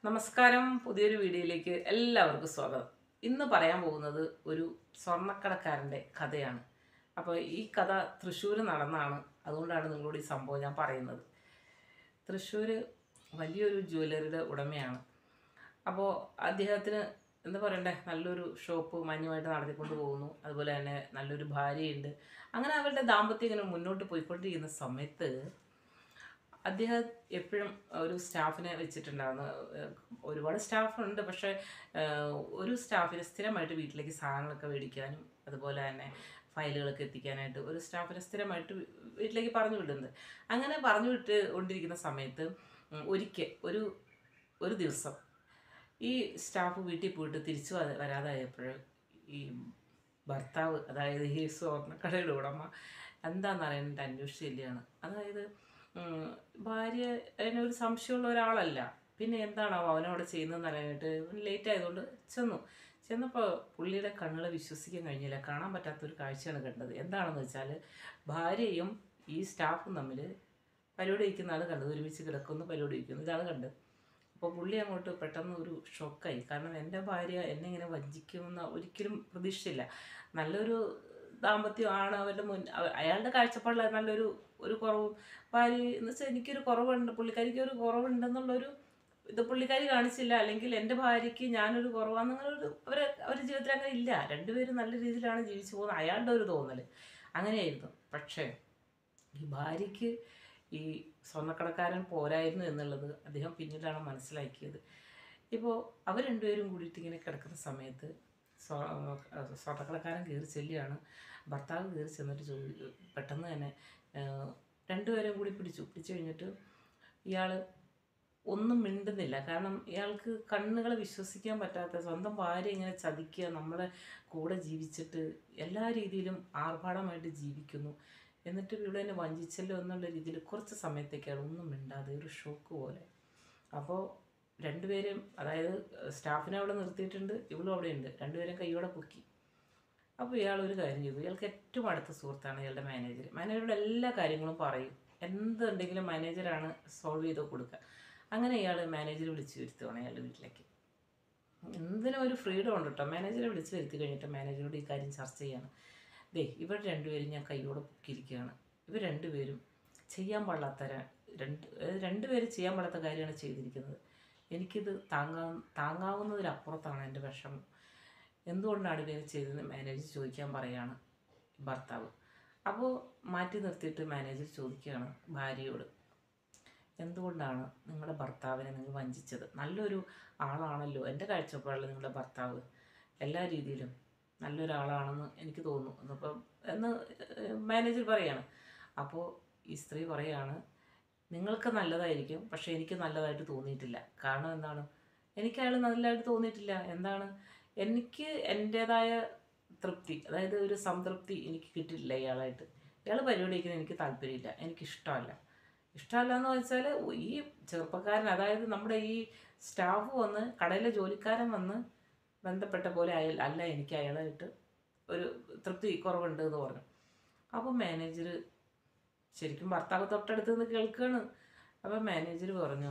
നമസ്കാരം പുതിയൊരു വീഡിയോയിലേക്ക് എല്ലാവർക്കും സ്വാഗതം ഇന്ന് പറയാൻ പോകുന്നത് ഒരു സ്വർണ്ണക്കടക്കാരൻ്റെ കഥയാണ് അപ്പോൾ ഈ കഥ തൃശ്ശൂർ നടന്നാണ് അതുകൊണ്ടാണ് നിങ്ങളോട് ഈ സംഭവം ഞാൻ പറയുന്നത് തൃശ്ശൂർ വലിയൊരു ജ്വല്ലറിയുടെ ഉടമയാണ് അപ്പോൾ അദ്ദേഹത്തിന് എന്താ പറയണ്ടേ നല്ലൊരു ഷോപ്പ് മാന്യമായിട്ട് നടത്തിക്കൊണ്ട് പോകുന്നു അതുപോലെ തന്നെ നല്ലൊരു ഭാര്യയുണ്ട് അങ്ങനെ അവരുടെ ദാമ്പത്യം ഇങ്ങനെ മുന്നോട്ട് പോയിക്കൊണ്ടിരിക്കുന്ന സമയത്ത് അദ്ദേഹം എപ്പോഴും ഒരു സ്റ്റാഫിനെ വെച്ചിട്ടുണ്ടായിരുന്നു ഏഹ് ഒരുപാട് സ്റ്റാഫ് ഉണ്ട് പക്ഷേ ഏഹ് ഒരു സ്റ്റാഫിനെ സ്ഥിരമായിട്ട് വീട്ടിലേക്ക് സാധനങ്ങളൊക്കെ മേടിക്കാനും അതുപോലെ തന്നെ ഫയലുകളൊക്കെ എത്തിക്കാനായിട്ട് ഒരു സ്റ്റാഫിനെ സ്ഥിരമായിട്ട് വീ- വീട്ടിലേക്ക് പറഞ്ഞു വിടുന്നത് അങ്ങനെ പറഞ്ഞു വിട്ട് കൊണ്ടിരിക്കുന്ന സമയത്ത് ഉം, ഒരിക്കൽ ഒരു ഒരു ദിവസം ഈ സ്റ്റാഫ് വീട്ടിൽ പോയിട്ട് തിരിച്ചു വ- വരാതായപ്പോൾ ഈ ഭർത്താവ് അതായത് ഈ സ്വർണ്ണക്കടയുടെ ഉടമ എന്താണെന്ന് അറിയാനായിട്ട് അന്വേഷിച്ച് ചെല്ലുകയാണ് അതായത് ഉം, ഭാര്യ അതിനൊരു സംശയമുള്ള ഒരാളല്ല പിന്നെ എന്താണാവോ അവനവിടെ ചെയ്യുന്നതെന്ന് അറിയാനായിട്ട് ലേറ്റ് ആയതുകൊണ്ട് ചെന്നു ചെന്നപ്പോൾ പുള്ളിയുടെ കണ്ണുകളെ വിശ്വസിക്കാൻ കഴിഞ്ഞില്ല കാണാൻ പറ്റാത്തൊരു കാഴ്ചയാണ് കണ്ടത് എന്താണെന്ന് വെച്ചാൽ ഭാര്യയും ഈ സ്റ്റാഫും തമ്മിൽ പരിപാടി വയ്ക്കുന്നതാണ് കണ്ടത് ഒരുമിച്ച് കിടക്കുന്നു പരിപാടി വയ്ക്കുന്നു ഇതാണ് കണ്ടത് അപ്പോൾ പുള്ളി അങ്ങോട്ട് പെട്ടെന്ന് ഒരു ഷോക്കായി കാരണം എൻ്റെ ഭാര്യ എന്നെ ഇങ്ങനെ വഞ്ചിക്കുമെന്ന് ഒരിക്കലും പ്രതീക്ഷിച്ചില്ല നല്ലൊരു ദാമ്പത്യമാണ് അവരുടെ മുൻ അവ- അയാളുടെ കാഴ്ചപ്പാടിൽ അത് നല്ലൊരു ഒരു കുറവും ഭാര്യ എന്ന് വെച്ചാൽ എനിക്കൊരു കുറവുണ്ട് പുള്ളിക്കാരിക്ക് ഒരു കുറവുണ്ടെന്നുള്ളൊരു ഇത് പുള്ളിക്കാരി കാണിച്ചില്ല അല്ലെങ്കിൽ എൻ്റെ ഭാര്യയ്ക്ക് ഞാനൊരു കുറവാണെന്നങ്ങനെ ഒരു അവർ അവരുടെ ജീവിതത്തിൽ അങ്ങനെ ഇല്ല രണ്ടുപേരും നല്ല രീതിയിലാണ് ജീവിച്ചു പോകുന്നത് അയാളുടെ ഒരു തോന്നൽ അങ്ങനെയായിരുന്നു പക്ഷേ ഈ ഭാര്യയ്ക്ക് ഈ സ്വർണ്ണക്കടക്കാരൻ പോരായിരുന്നു എന്നുള്ളത് അദ്ദേഹം പിന്നീടാണ് മനസ്സിലാക്കിയത് ഇപ്പോൾ അവർ രണ്ടുപേരും കൂടിയിട്ട് ഇങ്ങനെ കിടക്കുന്ന സമയത്ത് സ്വ- സ്വർണ്ണക്കടക്കാരൻ കയറി ചെല്ലുകയാണ് ഭർത്താവ് കയറി ചെന്നിട്ട് ചോദി പെട്ടെന്ന് തന്നെ ഏഹ്, രണ്ടുപേരെയും കൂടി പിടിച്ചു പിടിച്ചു കഴിഞ്ഞിട്ട് ഇയാൾ ഒന്നും മിണ്ടുന്നില്ല കാരണം ഇയാൾക്ക് കണ്ണുകളെ വിശ്വസിക്കാൻ പറ്റാത്ത സ്വന്തം ഭാര്യ ഇങ്ങനെ ചതിക്കുക നമ്മളെ കൂടെ ജീവിച്ചിട്ട് എല്ലാ രീതിയിലും ആർഭാടമായിട്ട് ജീവിക്കുന്നു എന്നിട്ട് ഇവിടെ എന്നെ വഞ്ചിച്ചല്ലോ എന്നുള്ള രീതിയിൽ കുറച്ച് സമയത്തേക്ക് അയാൾ ഒന്നും മിണ്ടാതെ ഒരു ഷോക്ക് പോലെ അപ്പോൾ രണ്ടുപേരും അതായത് സ്റ്റാഫിനെ അവിടെ നിർത്തിയിട്ടുണ്ട് ഇവളും അവിടെ ഉണ്ട് രണ്ടുപേരും കൈയോടെ പൊക്കി അപ്പോൾ ഇയാൾ ഒരു കാര്യം ചെയ്തു ഇയാൾക്ക് ഏറ്റവും അടുത്ത സുഹൃത്താണ് ഇയാളുടെ മാനേജർ മാനേജറുടെ എല്ലാ കാര്യങ്ങളും പറയും എന്തുണ്ടെങ്കിലും മാനേജറാണ് സോൾവ് ചെയ്ത് കൊടുക്കുക അങ്ങനെ ഇയാൾ മാനേജർ വിളിച്ച് വരുത്തുവാണ് ഇയാളുടെ വീട്ടിലേക്ക് എന്തിനും ഒരു ഫ്രീഡം ഉണ്ട് കേട്ടോ മാനേജറെ വിളിച്ച് വരുത്തി കഴിഞ്ഞിട്ട് മാനേജറോട് ഈ കാര്യം ചർച്ച ചെയ്യാണ് ദേ ഇവർ രണ്ടുപേരും ഞാൻ കൈയോടെ പൊക്കിയിരിക്കുകയാണ് ഇവർ രണ്ടുപേരും ചെയ്യാൻ പാടില്ലാത്ത ര- രണ്ട് അതായത് രണ്ടുപേരും ചെയ്യാൻ പാടാത്ത കാര്യമാണ് ചെയ്തിരിക്കുന്നത് എനിക്കിത് താങ്ങാ താങ്ങാവുന്നതിലപ്പുറത്താണ് എൻ്റെ വിഷമം എന്തുകൊണ്ടാണ് ഇവർ ചെയ്തതെന്ന് മാനേജർ ചോദിക്കാൻ പറയാണ് ഭർത്താവ് അപ്പോൾ മാറ്റി നിർത്തിയിട്ട് മാനേജർ ചോദിക്കുകയാണ് ഭാര്യയോട് എന്തുകൊണ്ടാണ് നിങ്ങളുടെ ഭർത്താവിനെ നിങ്ങൾ വഞ്ചിച്ചത് നല്ലൊരു ആളാണല്ലോ എൻ്റെ കാഴ്ചപ്പാടിൽ നിങ്ങളുടെ ഭർത്താവ് എല്ലാ രീതിയിലും നല്ലൊരാളാണെന്ന് എനിക്ക് തോന്നുന്നു എന്നിപ്പം എന്ന് മാനേജർ പറയാണ് അപ്പോൾ ഈ സ്ത്രീ പറയാണ് നിങ്ങൾക്ക് നല്ലതായിരിക്കും പക്ഷേ എനിക്ക് നല്ലതായിട്ട് തോന്നിയിട്ടില്ല കാരണം എന്താണ് എനിക്ക് അയാൾ നല്ലതായിട്ട് തോന്നിയിട്ടില്ല എന്താണ് എനിക്ക് എൻ്റേതായ തൃപ്തി അതായത് ഒരു സംതൃപ്തി എനിക്ക് കിട്ടിയിട്ടില്ല ഇയാളായിട്ട് ഇയാൾ പരിപാടിക്കുന്ന എനിക്ക് താല്പര്യമില്ല എനിക്കിഷ്ടമല്ല ഇഷ്ടമല്ല എന്ന് വെച്ചാൽ ഈ ചെറുപ്പക്കാരൻ അതായത് നമ്മുടെ ഈ സ്റ്റാഫ് വന്ന് കടയിലെ ജോലിക്കാരൻ വന്ന് ബന്ധപ്പെട്ട പോലെ അയാൾ അല്ല എനിക്ക് അയാളായിട്ട് ഒരു തൃപ്തി കുറവുണ്ട് എന്ന് പറഞ്ഞു അപ്പോൾ മാനേജർ ശരിക്കും ഭർത്താവ് തൊട്ടടുത്ത് നിന്ന് കേൾക്കുകയാണ് അപ്പോൾ മാനേജർ പറഞ്ഞു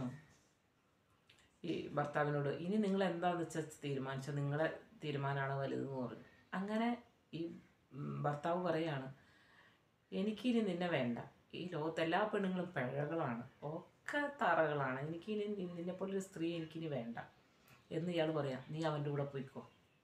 ഈ ഭർത്താവിനോട് ഇനി നിങ്ങൾ എന്താണെന്ന് വെച്ചാൽ തീരുമാനിച്ചോ നിങ്ങളുടെ തീരുമാനമാണ് വലുതെന്ന് പറഞ്ഞു അങ്ങനെ ഈ ഉം, ഭർത്താവ് പറയാണ് എനിക്കിനി നിന്നെ വേണ്ട ഈ ലോകത്ത് എല്ലാ പെണ്ണുങ്ങളും പിഴകളാണ് ഒക്കെ തറകളാണ് എനിക്കിനി നിന്നെപ്പോലൊരു സ്ത്രീ എനിക്കിനി വേണ്ട എന്ന് ഇയാൾ പറയാം നീ അവൻ്റെ കൂടെ പോയിക്കോ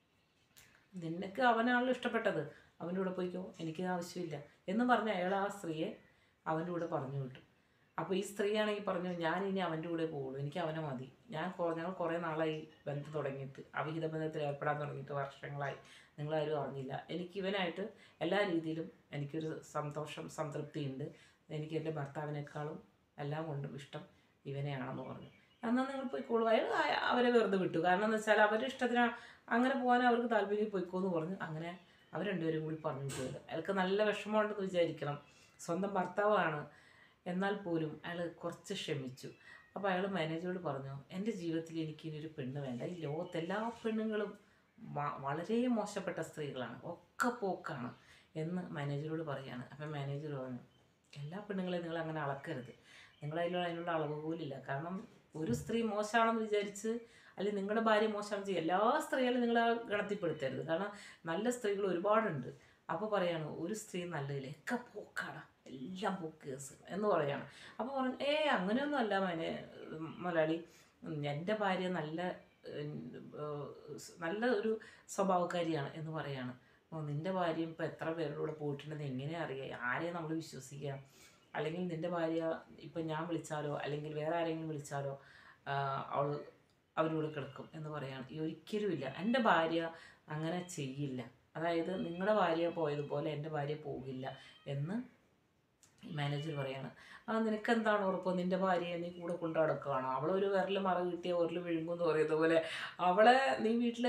നിനക്ക് അവനാണല്ലോ ഇഷ്ടപ്പെട്ടത് അവൻ്റെ കൂടെ പോയിക്കോ എനിക്ക് ആവശ്യമില്ല എന്ന് പറഞ്ഞ് അയാൾ ആ സ്ത്രീയെ അവൻ്റെ കൂടെ പറഞ്ഞു വിട്ടു അപ്പോൾ ഈ സ്ത്രീയാണെങ്കിൽ പറഞ്ഞു ഞാൻ ഇനി അവൻ്റെ കൂടെ പോകുള്ളൂ എനിക്ക് അവനെ മതി ഞാൻ കൊ- ഞങ്ങൾ കുറേ നാളായി ബന്ധം തുടങ്ങിയിട്ട് അവിഹിത ബന്ധത്തിൽ ഏർപ്പെടാൻ തുടങ്ങിയിട്ട് വർഷങ്ങളായി നിങ്ങളാരും അറിഞ്ഞില്ല എനിക്ക് ഇവനായിട്ട് എല്ലാ രീതിയിലും എനിക്കൊരു സന്തോഷം സംതൃപ്തി ഉണ്ട് എനിക്ക് എൻ്റെ ഭർത്താവിനേക്കാളും എല്ലാം കൊണ്ടും ഇഷ്ടം ഇവനെയാണെന്ന് പറഞ്ഞു എന്നാൽ നിങ്ങൾ പോയിക്കോളൂ അയാൾ ആ- അവരെ വെറുതെ വിട്ടു കാരണം എന്ന് വെച്ചാൽ അവരുടെ ഇഷ്ടത്തിന് അങ്ങനെ പോകാൻ അവർക്ക് താല്പര്യം പോയിക്കോ എന്ന് പറഞ്ഞു അങ്ങനെ അവർ രണ്ടുപേരും കൂടി പറഞ്ഞു വിട്ടത് അയാൾക്ക് നല്ല വിഷമമുണ്ടെന്ന് വിചാരിക്കണം സ്വന്തം ഭർത്താവാണ് എന്നാൽ പോലും അയാൾ കുറച്ച് ക്ഷമിച്ചു അപ്പോൾ അയാൾ മാനേജറോട് പറഞ്ഞു എൻ്റെ ജീവിതത്തിൽ എനിക്ക് ഇനി ഒരു പെണ്ണ് വേണ്ട ഈ ലോകത്ത് എല്ലാ പെണ്ണുങ്ങളും വ- വളരെ മോശപ്പെട്ട സ്ത്രീകളാണ് ഒക്കെ പോക്കാണ് എന്ന് മാനേജറോട് പറയാണ് അപ്പം മാനേജർ പറഞ്ഞു എല്ലാ പെണ്ണുങ്ങളെയും നിങ്ങൾ അങ്ങനെ അളക്കരുത് നിങ്ങൾ അതിലുള്ള അതിനുള്ള അളവ് പോലില്ല കാരണം ഒരു സ്ത്രീ മോശമാണെന്ന് വിചാരിച്ച് അല്ലെങ്കിൽ നിങ്ങളുടെ ഭാര്യ മോശമാണെന്ന് വെച്ചാൽ എല്ലാ സ്ത്രീകളും നിങ്ങൾ ആ ഗണത്തിൽപ്പെടുത്തരുത് കാരണം നല്ല സ്ത്രീകൾ ഒരുപാടുണ്ട് അപ്പോൾ പറയാണ് ഒരു സ്ത്രീ നല്ലതില്ല ഒക്കെ പോക്കാടാ എല്ലാം പോക്ക് കേസ് എന്ന് പറയാണ് അപ്പോൾ പറഞ്ഞു ഏ അങ്ങനെയൊന്നും അല്ല മനെ മലയാളി എൻ്റെ ഭാര്യ നല്ല ഉം, ഏർ, നല്ല ഒരു സ്വഭാവക്കാരിയാണ് എന്ന് പറയാണ് ഓ നിൻ്റെ ഭാര്യയും ഇപ്പോൾ എത്ര പേരുടെ കൂടെ പോയിട്ടുണ്ടെന്ന് എങ്ങനെ അറിയാം ആരെയും നമ്മൾ വിശ്വസിക്കുക അല്ലെങ്കിൽ നിൻ്റെ ഭാര്യ ഇപ്പം ഞാൻ വിളിച്ചാലോ അല്ലെങ്കിൽ വേറെ ആരെങ്കിലും വിളിച്ചാലോ അവൾ അവരോട് കിടക്കും എന്ന് പറയാണ് ഈ ഒരിക്കലുമില്ല എൻ്റെ ഭാര്യ അങ്ങനെ ചെയ്യില്ല അതായത് നിങ്ങളുടെ ഭാര്യ പോയതുപോലെ എൻ്റെ ഭാര്യ പോകില്ല എന്ന് മാനേജർ പറയാണ് ആ നിനക്ക് എന്താണ് ഉറപ്പ് നിൻ്റെ ഭാര്യയെ നീ കൂടെ കൊണ്ടു നടക്കുകയാണോ അവളൊരു വിരൽ മറ കിട്ടിയ ഉരൽ വിഴുങ്ങും എന്ന് പറയുന്നത് പോലെ അവളെ നീ വീട്ടിൽ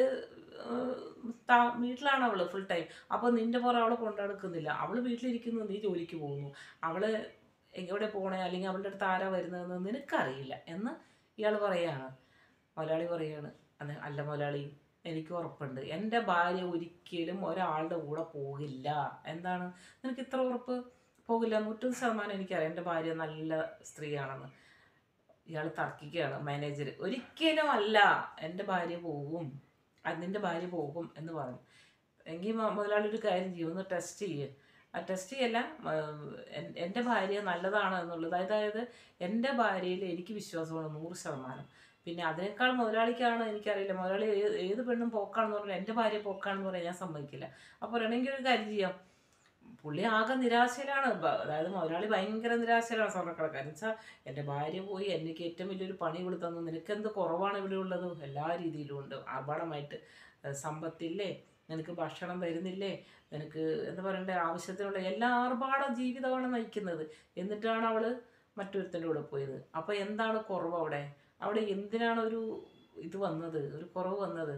താ വീട്ടിലാണ് അവൾ ഫുൾ ടൈം അപ്പോൾ നിൻ്റെ പുറം അവളെ കൊണ്ടു നടക്കുന്നില്ല അവൾ വീട്ടിലിരിക്കുന്നു നീ ജോലിക്ക് പോകുന്നു അവൾ എവിടെ പോണേ അല്ലെങ്കിൽ അവളുടെ അടുത്ത് ആരാ വരുന്നതെന്ന് നിനക്കറിയില്ല എന്ന് ഇയാൾ പറയാണ് മുതലാളി പറയാണ് അതെ അല്ല മുതലാളി എനിക്ക് ഉറപ്പുണ്ട് എൻ്റെ ഭാര്യ ഒരിക്കലും ഒരാളുടെ കൂടെ പോകില്ല എന്താണ് നിനക്ക് ഇത്ര ഉറപ്പ് പോകില്ല നൂറ്റൊന്ന് ശതമാനം എനിക്കറിയാം എൻ്റെ ഭാര്യ നല്ല സ്ത്രീയാണെന്ന് ഇയാൾ തർക്കിക്കുകയാണ് മാനേജർ ഒരിക്കലും അല്ല എൻ്റെ ഭാര്യ പോകും അത് നിൻ്റെ ഭാര്യ പോകും എന്ന് പറഞ്ഞു എങ്കിൽ മ- മുതലാളി ഒരു കാര്യം ചെയ്യും ഒന്ന് ടെസ്റ്റ് ചെയ്യ് ആ ടെസ്റ്റ് ചെയ്യല്ല എൻ- എൻ്റെ ഭാര്യ നല്ലതാണ് എന്നുള്ളത് അതായത് എൻ്റെ ഭാര്യയിൽ എനിക്ക് വിശ്വാസമാണ് നൂറ് ശതമാനം പിന്നെ അതിനേക്കാൾ മുതലാളിക്കാണ് എനിക്കറിയില്ല മുതലാളി ഏത് ഏത് പെണ്ണും പോക്കാണെന്ന് പറഞ്ഞാൽ എൻ്റെ ഭാര്യ പോക്കാണെന്ന് പറയാൻ ഞാൻ സമ്മതിക്കില്ല അപ്പോൾ വേണമെങ്കിൽ ഒരു കാര്യം ചെയ്യാം പുള്ളി ആകെ നിരാശയിലാണ് ബ- അതായത് മുതലാളി ഭയങ്കര നിരാശയിലാണ് സ്വർണ്ണക്കടക്കാരൻ വെച്ചാൽ എൻ്റെ ഭാര്യ പോയി എനിക്ക് ഏറ്റവും വലിയൊരു പണി ഇവിടെ തന്നു നിനക്കെന്ത് കുറവാണ് ഇവിടെ ഉള്ളത് എല്ലാ രീതിയിലും ഉണ്ട് ആർഭാടമായിട്ട് ഏഹ് സമ്പത്തില്ലേ നിനക്ക് ഭക്ഷണം തരുന്നില്ലേ നിനക്ക് എന്താ പറയണ്ടേ ആവശ്യത്തിനുള്ള എല്ലാ ആർഭാട ജീവിതമാണ് നയിക്കുന്നത് എന്നിട്ടാണ് അവൾ മറ്റൊരുത്തൻ്റെ കൂടെ പോയത് അപ്പോൾ എന്താണ് കുറവ് അവിടെ അവിടെ എന്തിനാണ് ഒരു ഇത് വന്നത് ഒരു കുറവ് വന്നത്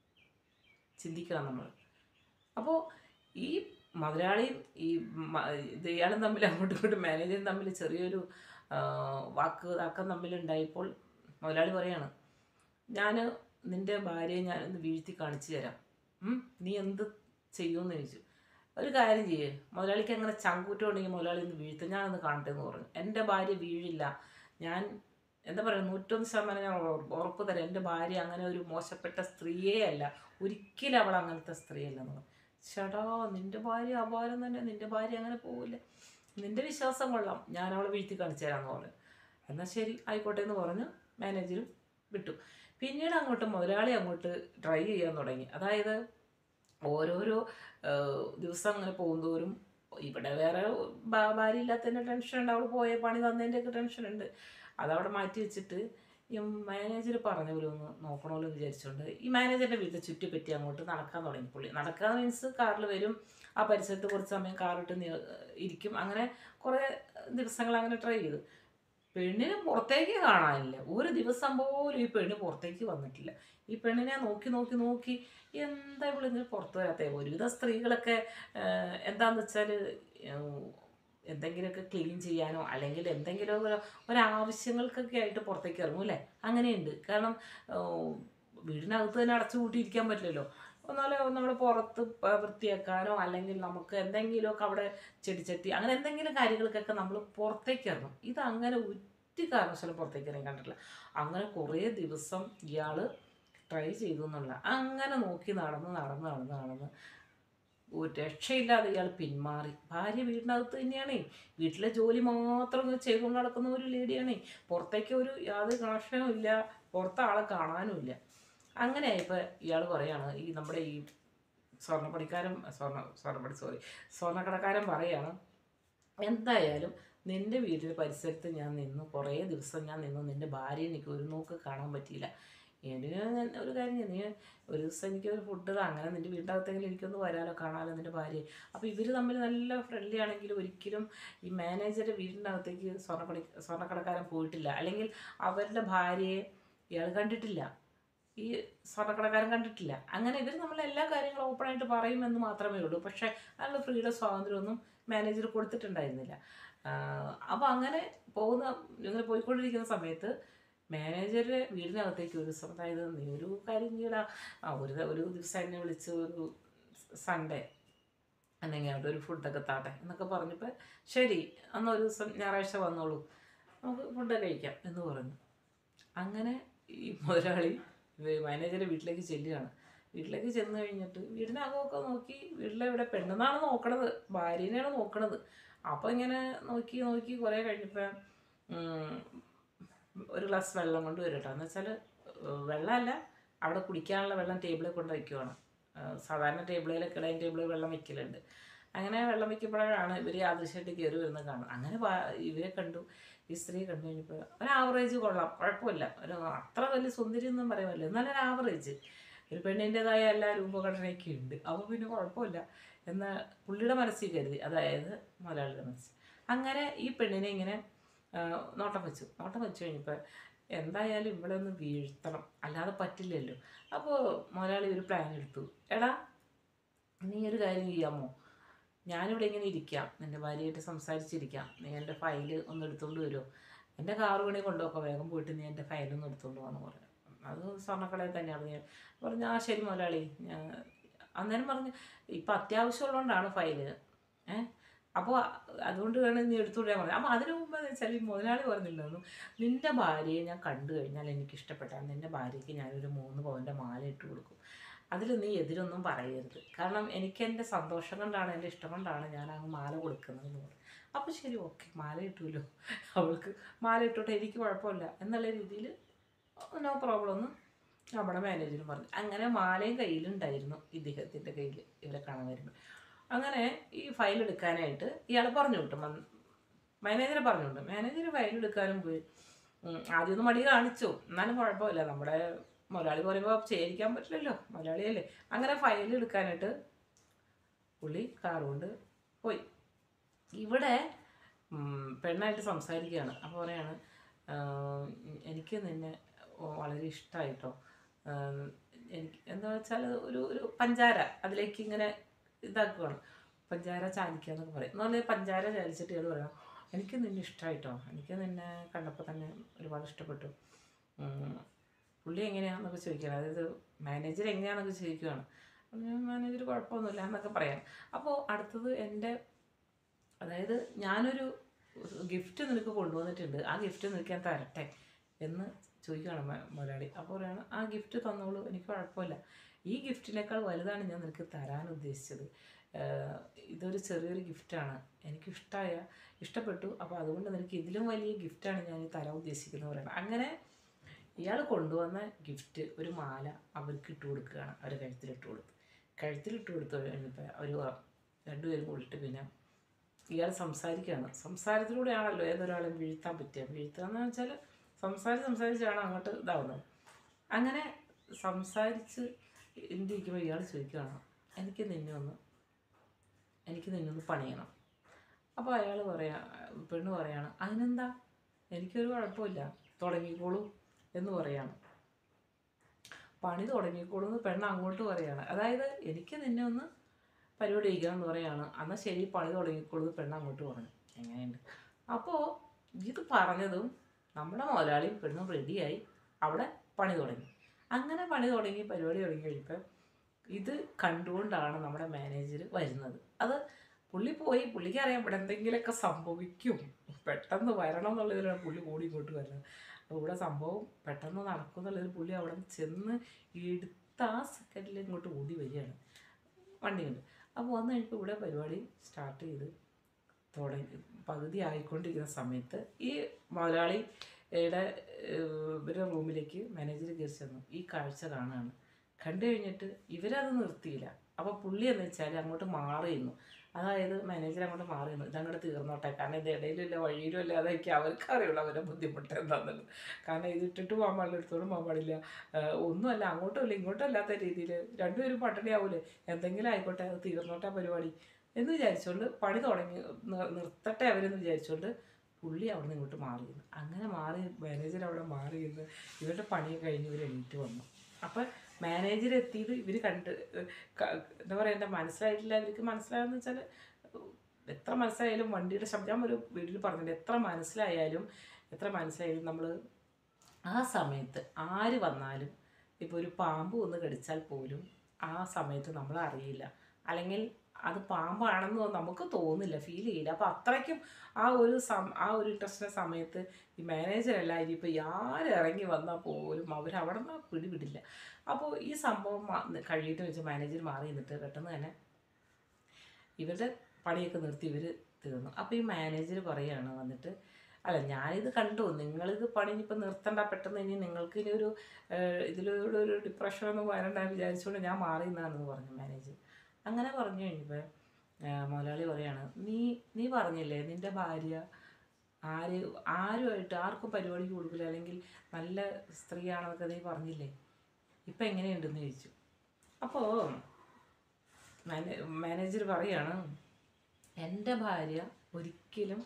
ചിന്തിക്കണം നമ്മൾ അപ്പോൾ ഈ മുതലാളിയും ഈ മ- ഇത് ഇയാളും തമ്മിൽ അങ്ങോട്ടും ഇങ്ങോട്ടും മാനേജറും തമ്മിൽ ചെറിയൊരു ആ, വാക്ക് തർക്കം തമ്മിലുണ്ടായപ്പോൾ മുതലാളി പറയാണ് ഞാൻ നിൻ്റെ ഭാര്യയെ ഞാനൊന്ന് വീഴ്ത്തി കാണിച്ചു തരാം ഉം? നീ എന്ത് ചെയ്യുമെന്ന് ചോദിച്ചു ഒരു കാര്യം ചെയ്യേ മുതലാളിക്ക് അങ്ങനെ ചങ്കൂറ്റം ഉണ്ടെങ്കിൽ മുതലാളി ഒന്ന് വീഴ്ത്തും ഞാനൊന്ന് കാണട്ടെ എന്ന് പറഞ്ഞു എൻ്റെ ഭാര്യ വീഴില്ല ഞാൻ എന്താ പറയുക നൂറ്റൊന്ന് ശതമാനം ഞാൻ ഉറ- ഉറപ്പ് തരാം എൻ്റെ ഭാര്യ അങ്ങനെ ഒരു മോശപ്പെട്ട സ്ത്രീയേ അല്ല ഒരിക്കലും അവൾ അങ്ങനത്തെ സ്ത്രീയല്ല എന്ന് പറഞ്ഞു ചേട്ടാ നിൻ്റെ ഭാര്യ അപാരം തന്നെ നിൻ്റെ ഭാര്യ അങ്ങനെ പോവില്ല നിൻ്റെ വിശ്വാസം കൊള്ളാം ഞാൻ അവളെ വീഴ്ത്തി കാണിച്ചു തരാമെന്ന് പറഞ്ഞു എന്നാൽ ശരി ആയിക്കോട്ടെ എന്ന് പറഞ്ഞു മാനേജരും വിട്ടു പിന്നീട് അങ്ങോട്ട് മുതലാളി അങ്ങോട്ട് ട്രൈ ചെയ്യാൻ തുടങ്ങി അതായത് ഓരോരോ ഏഹ്, ദിവസം അങ്ങനെ പോകുന്തോറും ഇവിടെ വേറെ ഭാ- ഭാര്യ ഇല്ലാത്തതിൻ്റെ ടെൻഷൻ ഉണ്ട് അവൾ പോയ പണി തന്നതിൻ്റെയൊക്കെ ടെൻഷൻ ഉണ്ട് അതവിടെ മാറ്റി വെച്ചിട്ട് ഈ മാനേജർ പറഞ്ഞ പോലെ ഒന്ന് നോക്കണമല്ലോ എന്ന് വിചാരിച്ചുകൊണ്ട് ഈ മാനേജറിൻ്റെ വീട്ടിൽ ചുറ്റിപ്പറ്റി അങ്ങോട്ട് നടക്കാൻ തുടങ്ങി പുള്ളി നടക്കാൻ മീൻസ് കാറിൽ വരും ആ പരിസരത്ത് കുറച്ച് സമയം കാറിട്ട് നി- ഇരിക്കും അങ്ങനെ കുറേ ദിവസങ്ങൾ അങ്ങനെ ട്രൈ ചെയ്തു പെണ്ണിനെ പുറത്തേക്ക് കാണാനില്ല ഒരു ദിവസം പോലും ഈ പെണ്ണ് പുറത്തേക്ക് വന്നിട്ടില്ല ഈ പെണ്ണിനെ നോക്കി നോക്കി നോക്കി എന്താ ഇവളിങ്ങനെ പുറത്തു വരാത്തേ ഒരുവിധ സ്ത്രീകളൊക്കെ ആഹ്, എന്താന്ന് വെച്ചാൽ എന്തെങ്കിലുമൊക്കെ ക്ലീൻ ചെയ്യാനോ അല്ലെങ്കിൽ എന്തെങ്കിലും ഒരു ഒരാവശ്യങ്ങൾക്കൊക്കെ ആയിട്ട് പുറത്തേക്ക് ഇറങ്ങും അല്ലേ അങ്ങനെയുണ്ട് കാരണം ആഹ്, വീടിനകത്ത് തന്നെ അടച്ചു കൂട്ടിയിരിക്കാൻ പറ്റില്ലല്ലോ ഒന്നാലെ നമ്മൾ പുറത്ത് പ- വൃത്തിയാക്കാനോ അല്ലെങ്കിൽ നമുക്ക് എന്തെങ്കിലുമൊക്കെ അവിടെ ചെടിച്ചട്ടി അങ്ങനെ എന്തെങ്കിലും കാര്യങ്ങൾക്കൊക്കെ നമ്മൾ പുറത്തേക്ക് ഇറങ്ങും ഇത് അങ്ങനെ ഒരു കാരണവശാലും പുറത്തേക്ക് ഇറങ്ങി കണ്ടിട്ടില്ല അങ്ങനെ കുറേ ദിവസം ഇയാൾ ട്രൈ ചെയ്തു എന്നുള്ള അങ്ങനെ നോക്കി നടന്ന് നടന്ന് നടന്ന് നടന്ന് ഒരു രക്ഷയില്ലാതെ ഇയാൾ പിന്മാറി ഭാര്യ വീടിനകത്ത് തന്നെയാണേ വീട്ടിലെ ജോലി മാത്രം ഇങ്ങനെ ചെയ്തുകൊണ്ട് നടക്കുന്ന ഒരു ലേഡിയാണേ പുറത്തേക്ക് ഒരു യാതൊരു കണക്ഷനും ഇല്ല പുറത്ത് ആളെ കാണാനും ഇല്ല അങ്ങനെ ആയപ്പോൾ ഇയാൾ പറയാണ് ഈ നമ്മുടെ ഈ സ്വർണ്ണപ്പണിക്കാരൻ സ്വർണ്ണ സ്വർണ്ണപ്പണി സോറി സ്വർണ്ണക്കടക്കാരൻ പറയാണ് എന്തായാലും നിൻ്റെ വീടിൻ്റെ പരിസരത്ത് ഞാൻ നിന്നു കുറേ ദിവസം ഞാൻ നിന്നു നിൻ്റെ ഭാര്യ എനിക്ക് ഒരു നോക്ക് കാണാൻ പറ്റിയില്ല എനിക്ക് ഞാൻ ഒരു കാര്യം ചെയ്യ്, നീ ഒരു ദിവസം എനിക്ക് ഒരു ഫുഡ് താ അങ്ങനെ നിൻ്റെ വീടിൻ്റെ അകത്തെങ്കിലും എനിക്കൊന്ന് വരാലോ കാണാലോ നിൻ്റെ ഭാര്യ അപ്പോൾ ഇവർ തമ്മിൽ നല്ല ഫ്രണ്ട്ലി ആണെങ്കിലും ഒരിക്കലും ഈ മാനേജറുടെ വീടിൻ്റെ അകത്തേക്ക് സ്വർണ്ണപ്പണി സ്വർണ്ണക്കടക്കാരൻ പോയിട്ടില്ല അല്ലെങ്കിൽ അവരുടെ ഭാര്യയെ ഇയാൾ കണ്ടിട്ടില്ല ഈ സ്വർണ്ണക്കടക്കാരൻ കണ്ടിട്ടില്ല അങ്ങനെ ഇവർ നമ്മൾ എല്ലാ കാര്യങ്ങളും ഓപ്പണായിട്ട് പറയുമെന്ന് മാത്രമേ ഉള്ളൂ പക്ഷേ അതിനുള്ള ഫ്രീഡം സ്വാതന്ത്ര്യമൊന്നും മാനേജർ കൊടുത്തിട്ടുണ്ടായിരുന്നില്ല അപ്പോൾ അങ്ങനെ പോകുന്ന ഇങ്ങനെ പോയിക്കൊണ്ടിരിക്കുന്ന സമയത്ത് മാനേജറുടെ വീടിനകത്തേക്ക് ഒരു ദിവസം അതായത് നീ ഒരു കാര്യം ചെയ്യടാ ആ ഒരു ദ- ഒരു ദിവസം എന്നെ വിളിച്ച് ഒരു സൺഡേ അല്ലെങ്കിൽ അവിടെ ഒരു ഫുഡൊക്കെ താട്ടെ എന്നൊക്കെ പറഞ്ഞപ്പോൾ ശരി അന്ന് ഒരു ദിവസം ഞായറാഴ്ച വന്നോളൂ നമുക്ക് ഫുഡ് കഴിക്കാം എന്ന് പറഞ്ഞു അങ്ങനെ ഈ മുതലാളി മാനേജറെ വീട്ടിലേക്ക് ചെല്ലുകയാണ് വീട്ടിലേക്ക് ചെന്ന് കഴിഞ്ഞിട്ട് വീടിനകമൊക്കെ നോക്കി വീട്ടിലെവിടെ പെണ്ണെന്നാണ് നോക്കണത് ഭാര്യനെയാണ് നോക്കണത് അപ്പോൾ ഇങ്ങനെ നോക്കി നോക്കി കുറേ കഴിഞ്ഞപ്പോൾ ഒരു ഗ്ലാസ് വെള്ളം കൊണ്ട് വരും കേട്ടോ എന്ന് വെച്ചാൽ വെള്ളമല്ല അവിടെ കുടിക്കാനുള്ള വെള്ളം ടേബിളിൽ കൊണ്ട് വയ്ക്കുവാണ് ഏഹ് സാധാരണ ടേബിളിലൊക്കെ ഡൈനിങ് ടേബിളിൽ വെള്ളം വെക്കലുണ്ട് അങ്ങനെ വെള്ളം വെക്കുമ്പോഴാണ് ഇവർ യാദൃശ്യമായിട്ട് കയറി വരുന്നത് കാണും അങ്ങനെ വാ- ഇവരെ കണ്ടു ഈ സ്ത്രീ കണ്ടു കഴിഞ്ഞപ്പോൾ ഒരു ആവറേജ് കൊള്ളാം കുഴപ്പമില്ല ഒരു അത്ര വലിയ സുന്ദരി ഒന്നും പറയുമല്ലോ എന്നാലും ഒരു ആവറേജ് ഒരു പെണ്ണിൻ്റെതായ എല്ലാ രൂപഘടനയൊക്കെ ഉണ്ട് അപ്പോൾ പിന്നെ കുഴപ്പമില്ല എന്ന് പുള്ളിയുടെ മനസ്സിൽ കരുതി അതായത് മുതലാളിയുടെ മനസ്സിൽ അങ്ങനെ ഈ പെണ്ണിനെ ഇങ്ങനെ ആ, നോട്ടം വെച്ചു നോട്ടം വെച്ച് കഴിഞ്ഞപ്പോൾ എന്തായാലും ഇവിടെ ഒന്ന് വീഴ്ത്തണം അല്ലാതെ പറ്റില്ലല്ലോ അപ്പോൾ മുതലാളി ഒരു പ്ലാൻ എടുത്തു എടാ നീ ഒരു കാര്യം ചെയ്യാമോ ഞാനിവിടെ ഇങ്ങനെ ഇരിക്കാം നിൻ്റെ ഭാര്യയായിട്ട് സംസാരിച്ചിരിക്കാം നീ എൻ്റെ ഫയല് ഒന്ന് എടുത്തുകൊണ്ട് വരുമോ എൻ്റെ കാറ് പണി കൊണ്ടുപോക്കോ വേഗം പോയിട്ട് നീ എൻ്റെ ഫയലൊന്ന് എടുത്തുകൊണ്ട് പോകാന്ന് പറഞ്ഞു അത് സ്വർണ്ണക്കടയിൽ തന്നെയാണ് ഞാൻ പറഞ്ഞു ആ ശരി മുതലാളി ഞാൻ അന്നേരം പറഞ്ഞു ഇപ്പം അത്യാവശ്യമുള്ളതുകൊണ്ടാണ് ഫയല് ഏ അപ്പോൾ അതുകൊണ്ട് വേണം നീ എടുത്തുകൊണ്ടേ പറഞ്ഞു അപ്പോൾ അതിനു മുമ്പ് എന്ന് വെച്ചാൽ ഈ മുതലാളി പറഞ്ഞില്ലായിരുന്നു നിൻ്റെ ഭാര്യയെ ഞാൻ കണ്ടു കഴിഞ്ഞാൽ എനിക്ക് ഇഷ്ടപ്പെട്ടാൽ നിൻ്റെ ഭാര്യയ്ക്ക് ഞാനൊരു മൂന്ന് പവൻ്റെ മാല ഇട്ട് കൊടുക്കും അതിൽ നീ എതിരൊന്നും പറയരുത് കാരണം എനിക്ക് എൻ്റെ സന്തോഷം കൊണ്ടാണ് എൻ്റെ ഇഷ്ടം കൊണ്ടാണ് ഞാൻ അങ്ങ് മാല കൊടുക്കുന്നത് എന്ന് പറഞ്ഞു അപ്പോൾ ശരി ഓക്കെ മാല ഇട്ടുമല്ലോ അവൾക്ക് മാല ഇട്ടോട്ടെ എനിക്ക് കുഴപ്പമില്ല എന്നുള്ള രീതിയിൽ നോ പ്രോബ്ലം എന്ന് നമ്മുടെ മാനേജറും പറഞ്ഞു അങ്ങനെ മാലയും കയ്യിലുണ്ടായിരുന്നു ഇദ്ദേഹത്തിൻ്റെ കയ്യിൽ ഇവരെ കാണാൻ വരുമ്പോൾ അങ്ങനെ ഈ ഫയൽ എടുക്കാനായിട്ട് ഇയാൾ പറഞ്ഞു വിട്ടു മാനേജറെ പറഞ്ഞു വിട്ടു മാനേജർ ഫയൽ എടുക്കാനും പോയി ഉം, ആദ്യം ഒന്ന് മടി കാണിച്ചു എന്നാലും കുഴപ്പമില്ല നമ്മുടെ മുതലാളി പറയുമ്പോൾ ചേരിക്കാൻ പറ്റില്ലല്ലോ മുതലാളിയല്ലേ അങ്ങനെ ഫയൽ എടുക്കാനായിട്ട് പുള്ളി കാറുകൊണ്ട് പോയി ഇവിടെ ഉം, പെണ്ണായിട്ട് സംസാരിക്കുകയാണ് അപ്പോൾ പറയാണ് "ആഹ്, എനിക്ക് നിന്നെ വളരെ ഇഷ്ടമായിട്ടോ എനിക്ക് എന്താ വെച്ചാൽ ഒരു ഒരു പഞ്ചാര അതിലേക്ക് ഇങ്ങനെ ഇതാക്കുകയാണ് പഞ്ചാര ചാലിക്കുക എന്നൊക്കെ പറയും എന്ന് പറഞ്ഞാൽ പഞ്ചാര ചാലിച്ചിട്ട് ഇയാൾ പറയാം എനിക്ക് നിന്നെ ഇഷ്ടമായിട്ടോ എനിക്ക് നിന്നെ കണ്ടപ്പോൾ തന്നെ ഒരുപാട് ഇഷ്ടപ്പെട്ടു ഉം, പുള്ളി എങ്ങനെയാണെന്നൊക്കെ ചോദിക്കുകയാണ് അതായത് മാനേജർ എങ്ങനെയാണെന്നൊക്കെ ചോദിക്കുകയാണ് മാനേജർ കുഴപ്പമൊന്നുമില്ല എന്നൊക്കെ പറയാം അപ്പോൾ അടുത്തത് എൻ്റെ അതായത് ഞാനൊരു ഗിഫ്റ്റ് നിനക്ക് കൊണ്ടുവന്നിട്ടുണ്ട് ആ ഗിഫ്റ്റ് നിനക്ക് ഞാൻ തരട്ടെ എന്ന് ചോദിക്കുകയാണ് മ- മുതലാളി അപ്പോൾ പറയാണ് ആ ഗിഫ്റ്റ് തന്നോളൂ എനിക്ക് കുഴപ്പമില്ല ഈ ഗിഫ്റ്റിനേക്കാൾ വലുതാണ് ഞാൻ നിനക്ക് തരാൻ ഉദ്ദേശിച്ചത് ഏഹ് ഇതൊരു ചെറിയൊരു ഗിഫ്റ്റാണ് എനിക്ക് ഇഷ്ടമായ ഇഷ്ടപ്പെട്ടു അപ്പോൾ അതുകൊണ്ട് നിനക്ക് ഇതിലും വലിയ ഗിഫ്റ്റാണ് ഞാൻ ഈ തരാൻ ഉദ്ദേശിക്കുന്നത് പറയുന്നത് അങ്ങനെ ഇയാൾ കൊണ്ടുവന്ന ഗിഫ്റ്റ് ഒരു മാല അവർക്ക് ഇട്ട് കൊടുക്കുകയാണ് അവരുടെ കഴുത്തിലിട്ട് കൊടുത്തു കഴുത്തിലിട്ട് കൊടുത്തു കഴിഞ്ഞപ്പോൾ അവർ രണ്ടുപേരും കൂടിയിട്ട് പിന്നെ ഇയാൾ സംസാരിക്കുകയാണ് സംസാരത്തിലൂടെയാണല്ലോ ഏതൊരാളെയും വീഴ്ത്താൻ പറ്റുക വീഴ്ത്തുക എന്ന് വെച്ചാൽ സംസാരിച്ച് സംസാരിച്ചാണ് അങ്ങോട്ട് ഇതാവുന്നത് അങ്ങനെ സംസാരിച്ച് എന്തിരിക്കുമ്പോൾ ഇയാൾ ചോദിക്കുകയാണ് എനിക്ക് നിന്നെ ഒന്ന് എനിക്ക് നിന്നെ ഒന്ന് പണിയണം അപ്പോൾ അയാൾ പറയാ പെണ്ണ് പറയാണ് അതിനെന്താ എനിക്കൊരു കുഴപ്പമില്ല തുടങ്ങിക്കോളൂ എന്ന് പറയാണ് പണി തുടങ്ങിക്കോളൂ എന്ന് പെണ്ണ് അങ്ങോട്ട് പറയാണ് അതായത് എനിക്ക് നിന്നെ ഒന്ന് പരിപാടി കഴിക്കണം എന്ന് പറയാണ് എന്നാൽ ശരി പണി തുടങ്ങിക്കോളൂ എന്ന് പെണ്ണ് അങ്ങോട്ട് പറഞ്ഞു എങ്ങനെയുണ്ട് അപ്പോൾ ഇത് പറഞ്ഞതും നമ്മുടെ മുതലാളിയും പെണ്ണും റെഡിയായി അവിടെ പണി തുടങ്ങി അങ്ങനെ പണി തുടങ്ങി പരിപാടി തുടങ്ങി കഴിയുമ്പോൾ ഇത് കണ്ടുകൊണ്ടാണ് നമ്മുടെ മാനേജർ വരുന്നത് അത് പുള്ളി പോയി പുള്ളിക്ക് അറിയാം ഇവിടെ എന്തെങ്കിലുമൊക്കെ സംഭവിക്കും പെട്ടെന്ന് വരണം എന്നുള്ളതിലാണ് പുള്ളി കൂടി ഇങ്ങോട്ട് വരുന്നത് അപ്പോൾ ഇവിടെ സംഭവം പെട്ടെന്ന് നടക്കും എന്നുള്ളതിൽ പുള്ളി അവിടെ ചെന്ന് എടുത്ത ആ സെക്കൻഡിൽ ഇങ്ങോട്ട് ഓടി വരികയാണ് വണ്ടിയുണ്ട് അപ്പോൾ വന്നു കഴിഞ്ഞപ്പോൾ ഇവിടെ പരിപാടി സ്റ്റാർട്ട് ചെയ്ത് തുടങ്ങി പകുതി ആയിക്കൊണ്ടിരിക്കുന്ന സമയത്ത് ഈ മുതലാളിയുടെ ഏഹ്, ഇവരുടെ റൂമിലേക്ക് മാനേജർ കയറി ചെന്നു ഈ കാഴ്ച കാണുകയാണ് കണ്ടു കഴിഞ്ഞിട്ട് ഇവരത് നിർത്തിയില്ല അപ്പോൾ പുള്ളി എന്ന് വെച്ചാൽ അങ്ങോട്ട് മാറിയിരുന്നു അതായത് മാനേജർ അങ്ങോട്ട് മാറിയിരുന്നു ഇതങ്ങോട്ട് തീർന്നോട്ടെ കാരണം ഇത് ഇടയിലില്ല വഴിയിലും ഇല്ല അതൊക്കെ അവർക്ക് അറിയുള്ളൂ അവരുടെ ബുദ്ധിമുട്ട് എന്താണെന്നുള്ളത് കാരണം ഇത് ഇട്ടിട്ട് പോകാൻ പാടില്ല എടുത്തോണ്ട് പോകാൻ പാടില്ല ഏഹ്, ഒന്നുമല്ല അങ്ങോട്ടും ഇല്ല ഇങ്ങോട്ടും അല്ലാത്ത രീതിയിൽ രണ്ടുപേരും പട്ടിണിയാവൂലേ എന്തെങ്കിലും ആയിക്കോട്ടെ അത് തീർന്നോട്ടെ ആ പരിപാടി എന്ന് വിചാരിച്ചുകൊണ്ട് പണി തുടങ്ങി നിർ- നിർത്തട്ടെ അവരെന്ന് വിചാരിച്ചുകൊണ്ട് പുള്ളി അവിടെ നിന്ന് ഇങ്ങോട്ട് മാറിയിരുന്നു അങ്ങനെ മാറി മാനേജർ അവിടെ മാറിയിരുന്ന് ഇവരുടെ പണിയൊക്കെ കഴിഞ്ഞ് ഇവർ എണീറ്റ് വന്നു അപ്പം മാനേജർ എത്തിയത് ഇവർ കണ്ട് ഏഹ് ക- എന്താ പറയുക എൻ്റെ മനസ്സിലായിട്ടില്ല അവർക്ക് മനസ്സിലായെന്ന് വെച്ചാൽ എത്ര മനസ്സിലായാലും വണ്ടിയുടെ ശബ്ദം ഞാൻ ഒരു വീട്ടിൽ പറഞ്ഞിട്ടുണ്ട് എത്ര മനസ്സിലായാലും എത്ര മനസ്സിലായാലും നമ്മൾ ആ സമയത്ത് ആര് വന്നാലും ഇപ്പോൾ ഒരു പാമ്പ് ഒന്ന് കടിച്ചാൽ പോലും ആ സമയത്ത് നമ്മൾ അറിയില്ല അല്ലെങ്കിൽ അത് പാമ്പാണെന്ന് നമുക്ക് തോന്നില്ല ഫീൽ ചെയ്യില്ല അപ്പോൾ അത്രയ്ക്കും ആ ഒരു സം ആ ഒരു ടെസ്റ്റിൻ്റെ സമയത്ത് ഈ മാനേജർ എല്ലാവരും ഇപ്പോൾ ആരിറങ്ങി വന്നാൽ പോലും അവർ അവിടെ നിന്ന് പിടിവിടില്ല അപ്പോൾ ഈ സംഭവം മാ- കഴിയിട്ട് വെച്ച് മാനേജർ മാറി നിന്നിട്ട് പെട്ടെന്ന് തന്നെ ഇവരുടെ പണിയൊക്കെ നിർത്തി ഇവർ തീർന്നു അപ്പോൾ ഈ മാനേജർ പറയാണ് വന്നിട്ട് അല്ല ഞാനിത് കണ്ടു നിങ്ങളിത് പണി ഇനിയിപ്പോൾ നിർത്തണ്ട പെട്ടെന്ന് ഇനി നിങ്ങൾക്ക് ഇനി ഒരു ഏഹ്, ഇതിലൂടെ ഒരു ഡിപ്രഷൻ ഒന്നും വരണ്ട വിചാരിച്ചുകൊണ്ട് ഞാൻ മാറി എന്നാണെന്ന് പറഞ്ഞു മാനേജർ അങ്ങനെ പറഞ്ഞു കഴിഞ്ഞപ്പോൾ മുതലാളി പറയാണ് നീ നീ പറഞ്ഞില്ലേ നിൻ്റെ ഭാര്യ ആര് ആരുമായിട്ട് ആർക്കും പരിപാടിക്ക് കൊടുക്കില്ല അല്ലെങ്കിൽ നല്ല സ്ത്രീയാണെന്നൊക്കെ നീ പറഞ്ഞില്ലേ ഇപ്പം എങ്ങനെയുണ്ടെന്ന് ചോദിച്ചു അപ്പോൾ മാനേജർ പറയാണ് എൻ്റെ ഭാര്യ ഒരിക്കലും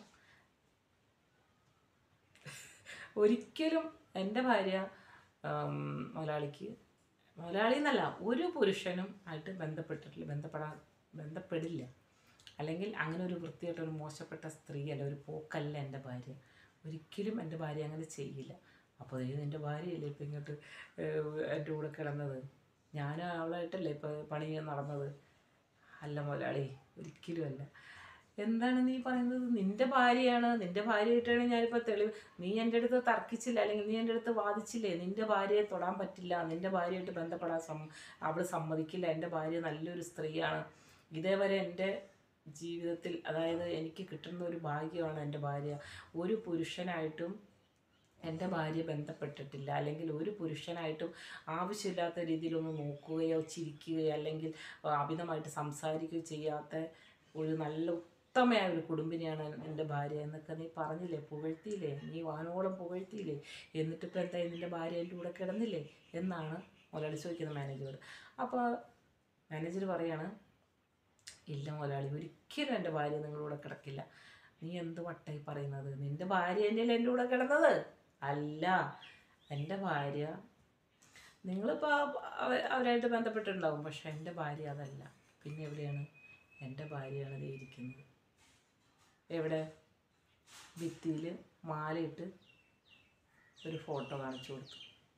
ഒരിക്കലും എൻ്റെ ഭാര്യ ആം, മുതലാളിക്ക് മുതലാളി എന്നല്ല ഒരു പുരുഷനും ആയിട്ട് ബന്ധപ്പെട്ടിട്ടില്ല ബന്ധപ്പെടാൻ ബന്ധപ്പെടില്ല അല്ലെങ്കിൽ അങ്ങനെ ഒരു വൃത്തിയായിട്ട് ഒരു മോശപ്പെട്ട സ്ത്രീ അല്ല ഒരു പോക്കല്ല എൻ്റെ ഭാര്യ ഒരിക്കലും എൻ്റെ ഭാര്യ അങ്ങനെ ചെയ്യില്ല അപ്പോൾ ഇത് നിൻ്റെ ഭാര്യയല്ലേ ഇപ്പം ഇങ്ങോട്ട് ഏഹ്, എൻ്റെ കൂടെ കിടന്നത് ഞാൻ അവളായിട്ടല്ലേ ഇപ്പോൾ പണി നടന്നത് അല്ല മുതലാളി ഒരിക്കലും അല്ല എന്താണ് നീ പറയുന്നത് നിന്റെ ഭാര്യയാണ് നിന്റെ ഭാര്യയായിട്ടാണ് ഞാനിപ്പോൾ തെളിവ് നീ എൻ്റെ അടുത്ത് തർക്കിച്ചില്ല അല്ലെങ്കിൽ നീ എൻ്റെ അടുത്ത് വാദിച്ചില്ലേ നിന്റെ ഭാര്യയെ തൊടാൻ പറ്റില്ല നിന്റെ ഭാര്യയായിട്ട് ബന്ധപ്പെടാൻ സം അവൾ സമ്മതിക്കില്ല എൻ്റെ ഭാര്യ നല്ലൊരു സ്ത്രീയാണ് ഇതേവരെ എൻ്റെ ജീവിതത്തിൽ അതായത് എനിക്ക് കിട്ടുന്ന ഒരു ഭാഗ്യമാണ് എൻ്റെ ഭാര്യ ഒരു പുരുഷനായിട്ടും എൻ്റെ ഭാര്യ ബന്ധപ്പെട്ടിട്ടില്ല അല്ലെങ്കിൽ ഒരു പുരുഷനായിട്ടും ആവശ്യമില്ലാത്ത രീതിയിലൊന്ന് നോക്കുകയോ ചിരിക്കുകയോ അല്ലെങ്കിൽ ആ, അമിതമായിട്ട് സംസാരിക്കുകയോ ചെയ്യാത്ത ഒരു നല്ല ഉത്തമയായ ഒരു കുടുംബിനിയാണ് എൻ്റെ ഭാര്യ എന്നൊക്കെ നീ പറഞ്ഞില്ലേ പുകഴ്ത്തിയില്ലേ നീ വാനോളം പുകഴ്ത്തിയില്ലേ എന്നിട്ടിപ്പോൾ എന്തായി നിൻ്റെ ഭാര്യ എൻ്റെ കൂടെ കിടന്നില്ലേ എന്നാണ് മുതലാളി ചോദിക്കുന്നത് മാനേജറോട് അപ്പോൾ മാനേജർ പറയാണ് ഇല്ല മുതലാളി ഒരിക്കലും എൻ്റെ ഭാര്യ നിങ്ങളുടെ കൂടെ കിടക്കില്ല നീ എന്ത് വട്ടായി പറയുന്നത് നിൻ്റെ ഭാര്യ തന്നെയല്ലേ എൻ്റെ കൂടെ കിടന്നത് അല്ല എൻ്റെ ഭാര്യ നിങ്ങളിപ്പോൾ അവ- അവരായിട്ട് ബന്ധപ്പെട്ടിട്ടുണ്ടാവും പക്ഷെ എൻ്റെ ഭാര്യ അതല്ല പിന്നെ എവിടെയാണ് എൻ്റെ ഭാര്യയാണ് ദേ ഇരിക്കുന്നത് എവിടെ ഭിത്തിയിൽ മാലയിട്ട് ഒരു ഫോട്ടോ കാണിച്ചു കൊടുത്തു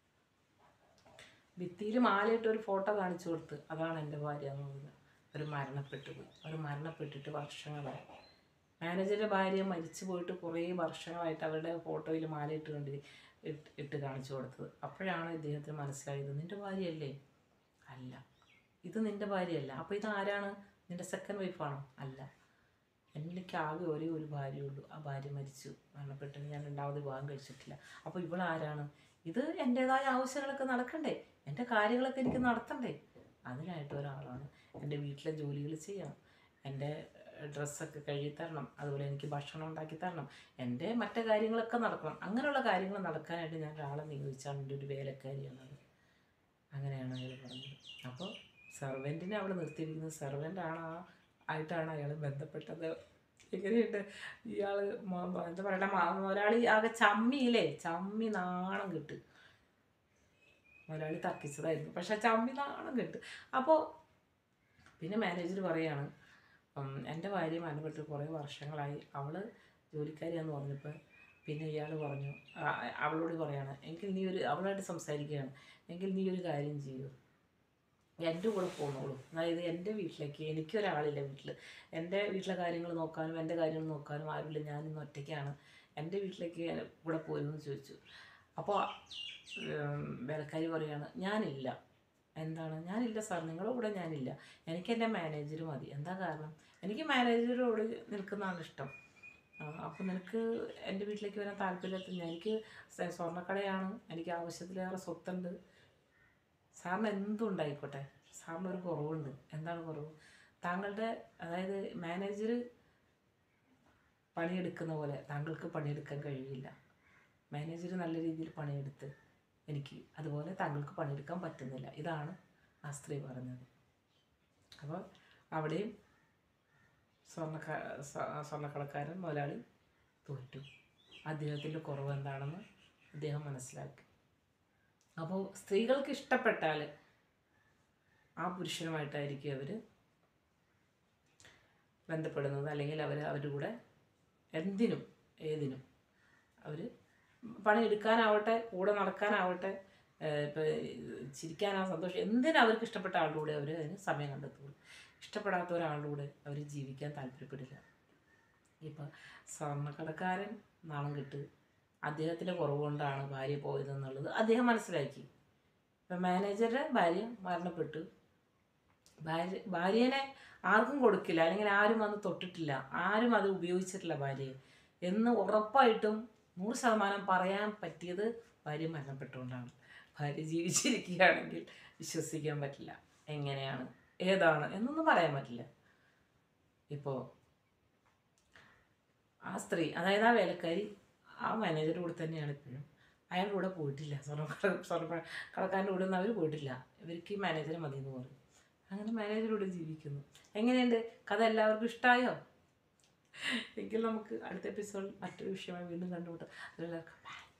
ഭിത്തിയിൽ മാലയിട്ട് ഒരു ഫോട്ടോ കാണിച്ചു കൊടുത്ത് അതാണ് എൻ്റെ ഭാര്യ എന്ന് പറയുന്നത് അവർ മരണപ്പെട്ടു പോയി അവർ മരണപ്പെട്ടിട്ട് വർഷങ്ങളായി മാനേജറുടെ ഭാര്യ മരിച്ചു പോയിട്ട് കുറേ വർഷങ്ങളായിട്ട് അവരുടെ ഫോട്ടോയിൽ മാലയിട്ട് കണ്ട് ഇട്ട് ഇട്ട് കാണിച്ചു കൊടുത്തത് അപ്പോഴാണ് ഇദ്ദേഹത്തിന് മനസ്സിലായത് നിൻ്റെ ഭാര്യയല്ലേ അല്ല ഇത് നിൻ്റെ ഭാര്യയല്ല അപ്പോൾ ഇത് ആരാണ് നിൻ്റെ സെക്കൻഡ് വൈഫാണോ അല്ല എനിക്ക് ആകെ ഒരേ ഒരു ഭാര്യയുള്ളൂ ആ ഭാര്യ മരിച്ചു മരണപ്പെട്ടിട്ട് ഞാൻ രണ്ടാമത് വിവാഹം കഴിച്ചിട്ടില്ല അപ്പോൾ ഇവളാരാണ് ഇത് എൻ്റേതായ ആവശ്യങ്ങളൊക്കെ നടക്കണ്ടേ എൻ്റെ കാര്യങ്ങളൊക്കെ എനിക്ക് നടത്തണ്ടേ അതിനായിട്ട് ഒരാളാണ് എൻ്റെ വീട്ടിലെ ജോലികൾ ചെയ്യണം എൻ്റെ ഡ്രസ്സൊക്കെ കഴുകി തരണം അതുപോലെ എനിക്ക് ഭക്ഷണം ഉണ്ടാക്കി തരണം എൻ്റെ മറ്റു കാര്യങ്ങളൊക്കെ നടക്കണം അങ്ങനെയുള്ള കാര്യങ്ങൾ നടക്കാനായിട്ട് ഞാൻ ഒരാളെ നിയോഗിച്ചാണ് എൻ്റെ ഒരു വേലക്കാരിയാണത് അങ്ങനെയാണ് അയാൾ പറഞ്ഞത് അപ്പോൾ സെർവൻറ്റിനെ അവിടെ നിർത്തിയിരിക്കുന്നത് സെർവൻ്റ് ആണ് ആ ആയിട്ടാണ് അയാൾ ബന്ധപ്പെട്ടത് എങ്ങനെയുണ്ട് ഇയാൾ എന്താ പറയണ മുതലാളി ആകെ ചമ്മിയില്ലേ ചമ്മി നാണം കിട്ട് മുതലാളി തർക്കിച്ചതായിരുന്നു പക്ഷെ ചമ്മി നാണം കിട്ട് അപ്പോൾ പിന്നെ മാനേജർ പറയാണ് ഉം, എൻ്റെ ഭാര്യ മരണപ്പെട്ട് കുറേ വർഷങ്ങളായി അവൾ ജോലിക്കാരിയാന്ന് പറഞ്ഞപ്പോൾ പിന്നെ ഇയാൾ പറഞ്ഞു ആ, അവളോട് പറയാണ് എങ്കിൽ നീ ഒരു അവളായിട്ട് സംസാരിക്കുകയാണ് എങ്കിൽ നീ ഒരു കാര്യം ചെയ്യൂ എൻ്റെ കൂടെ പോന്നോളൂ അതായത് എൻ്റെ വീട്ടിലേക്ക് എനിക്കൊരാളില്ല വീട്ടിൽ എൻ്റെ വീട്ടിലെ കാര്യങ്ങൾ നോക്കാനും എൻ്റെ കാര്യങ്ങൾ നോക്കാനും ആരുമില്ല ഞാൻ ഇന്ന് ഒറ്റയ്ക്കാണ് എൻ്റെ വീട്ടിലേക്ക് കൂടെ പോരുമെന്ന് ചോദിച്ചു അപ്പോൾ വേലക്കാരി പറയാണ് ഞാനില്ല എന്താണ് ഞാനില്ല സാർ നിങ്ങളുടെ കൂടെ ഞാനില്ല എനിക്ക് എൻ്റെ മാനേജർ മതി എന്താ കാരണം എനിക്ക് മാനേജറോട് നിൽക്കുന്നതാണ് ഇഷ്ടം അപ്പോൾ നിനക്ക് എൻ്റെ വീട്ടിലേക്ക് വരാൻ താല്പര്യത്തില്ല എനിക്ക് സ- സ്വർണ്ണക്കടയാണ് എനിക്ക് ആവശ്യത്തിലേറെ സ്വത്തുണ്ട് സാറിന് എന്തും ഉണ്ടായിക്കോട്ടെ സാറിന് ഒരു കുറവുണ്ട് എന്താണ് കുറവ് താങ്കളുടെ അതായത് മാനേജർ പണിയെടുക്കുന്ന പോലെ താങ്കൾക്ക് പണിയെടുക്കാൻ കഴിയില്ല മാനേജർ നല്ല രീതിയിൽ പണിയെടുത്ത് എനിക്ക് അതുപോലെ താങ്കൾക്ക് പണിയെടുക്കാൻ പറ്റുന്നില്ല ഇതാണ് ആ സ്ത്രീ പറഞ്ഞത് അപ്പോൾ അവിടെയും സ്വർണ്ണക്ക സ്വ- സ്വർണ്ണക്കടക്കാരൻ മുതലാളി തോറ്റു അദ്ദേഹത്തിൻ്റെ കുറവ് എന്താണെന്ന് അദ്ദേഹം മനസ്സിലാക്കി അപ്പോൾ സ്ത്രീകൾക്ക് ഇഷ്ടപ്പെട്ടാൽ ആ പുരുഷനുമായിട്ടായിരിക്കും അവർ ബന്ധപ്പെടുന്നത് അല്ലെങ്കിൽ അവർ അവരുടെ കൂടെ എന്തിനും ഏതിനും അവർ പണിയെടുക്കാനാവട്ടെ കൂടെ നടക്കാനാവട്ടെ ഇപ്പോൾ ചിരിക്കാനാ സന്തോഷം എന്തിനും അവർക്ക് ഇഷ്ടപ്പെട്ട ആളുടെ കൂടെ അവർ അതിന് സമയം കണ്ടെത്തുള്ളൂ ഇഷ്ടപ്പെടാത്ത ഒരാളുടെ അവർ ജീവിക്കാൻ താല്പര്യപ്പെടില്ല ഇപ്പം സ്വർണ്ണക്കടക്കാരൻ നാണം കെട്ട് അദ്ദേഹത്തിൻ്റെ കുറവ് കൊണ്ടാണ് ഭാര്യ പോയതെന്നുള്ളത് അദ്ദേഹം മനസ്സിലാക്കി ഇപ്പം മാനേജറുടെ ഭാര്യ മരണപ്പെട്ടു ഭാര്യ ഭാര്യേനെ ആർക്കും കൊടുക്കില്ല അല്ലെങ്കിൽ ആരും വന്ന് തൊട്ടിട്ടില്ല ആരും അത് ഉപയോഗിച്ചിട്ടില്ല ഭാര്യയെ എന്ന് ഉറപ്പായിട്ടും നൂറ് ശതമാനം പറയാൻ പറ്റിയത് ഭാര്യ മരണപ്പെട്ടുകൊണ്ടാണ് ഭാര്യ ജീവിച്ചിരിക്കുകയാണെങ്കിൽ വിശ്വസിക്കാൻ പറ്റില്ല എങ്ങനെയാണ് ഏതാണ് എന്നൊന്നും പറയാൻ പറ്റില്ല ഇപ്പോൾ ആ സ്ത്രീ അതായത് ആ വേലക്കാരി ആ മാനേജറുടെ കൂടെ തന്നെയാണ് ഇപ്പോഴും അയാളുടെ കൂടെ പോയിട്ടില്ല സ്വർണ്ണ സ്വർണ്ണ കടക്കാരൻ്റെ കൂടെ ഒന്നും അവർ പോയിട്ടില്ല ഇവർക്ക് ഈ മാനേജറെ മതി എന്ന് പറയും അങ്ങനെ മാനേജറോട് ജീവിക്കുന്നു എങ്ങനെയുണ്ട് കഥ എല്ലാവർക്കും ഇഷ്ടമായോ എങ്കിൽ നമുക്ക് അടുത്ത എപ്പിസോഡിൽ മറ്റൊരു വിഷയമായി വീണ്ടും കണ്ടുമുട്ടാം അതിലെല്ലാവർക്കും ബൈ